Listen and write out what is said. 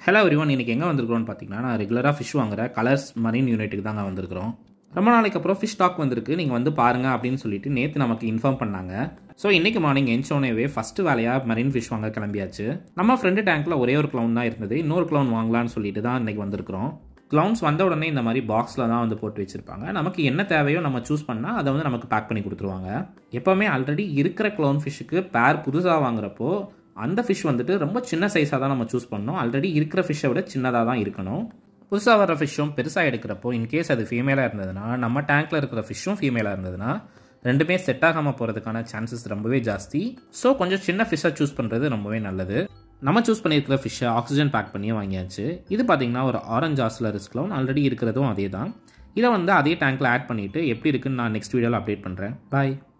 hello everyone இன்றைக்கி எங்கே வந்திருக்கிறோம்னு பார்த்தீங்கன்னா நான் ரெகுலராக ஃபிஷ் வாங்குற கலர்ஸ் மரீன் யூனிட்டுக்கு தாங்க வந்திருக்கிறோம் ரொம்ப நாளைக்கு அப்புறம் ஃபிஷ் ஸ்டாக் வந்திருக்கு நீங்கள் வந்து பாருங்க அப்படின்னு சொல்லிட்டு நேற்று நமக்கு இன்ஃபார்ம் பண்ணாங்க ஸோ இன்றைக்கி மார்னிங் எஞ்சோனேவே ஃபஸ்ட்டு வேலையாக மரீன் ஃபிஷ் வாங்க கிளம்பியாச்சு நம்ம ஃப்ரெண்டு டேங்க்கில் ஒரே ஒரு க்ளவுன் தான் இருந்தது இன்னொரு க்ளவுன் வாங்கலாம்னு சொல்லிட்டு தான் இன்றைக்கி வந்திருக்கிறோம் க்ளவுன்ஸ் வந்த உடனே இந்த மாதிரி பாக்ஸில் தான் வந்து போட்டு வச்சுருப்பாங்க நமக்கு என்ன தேவையோ நம்ம சூஸ் பண்ணால் அதை வந்து நமக்கு பேக் பண்ணி கொடுத்துருவாங்க எப்போவுமே ஆல்ரெடி இருக்கிற க்ளவுன் ஃபிஷ்ஷுக்கு பேர் புதுசாக வாங்குறப்போ அந்த ஃபிஷ் வந்துட்டு ரொம்ப சின்ன சைஸாக தான் நம்ம சூஸ் பண்ணணும் ஆல்ரெடி இருக்கிற ஃபிஷ்ஷை விட சின்னதாக தான் இருக்கணும் புதுசாக வர ஃபிஷ்ஷும் பெருசாக எடுக்கிறப்போ இன்கேஸ் அது ஃபீமேலாக இருந்ததுன்னா நம்ம டேங்க்கில் இருக்கிற ஃபிஷ்ஷும் ஃபீமேலாக இருந்ததுன்னா ரெண்டுமே செட் ஆகாமல் போகிறதுக்கான சான்சஸ் ரொம்பவே ஜாஸ்தி ஸோ கொஞ்சம் சின்ன ஃபிஷ்ஷாக சூஸ் பண்ணுறது ரொம்பவே நல்லது நம்ம சூஸ் பண்ணியிருக்கிற ஃபிஷ்ஷை ஆக்சிஜன் பேக் பண்ணியே வாங்கியாச்சு இது பார்த்தீங்கன்னா ஒரு ஆரஞ்ச் ஆஸ்லர் ரிஸ்க்லோன் ஆல்ரெடி இருக்கிறதும் அதே தான் இதை வந்து அதே டேங்க்கில் ஆட் பண்ணிவிட்டு எப்படி இருக்குன்னு நான் நெக்ஸ்ட் வீடியோவில் அப்டேட் பண்ணுறேன் பாய்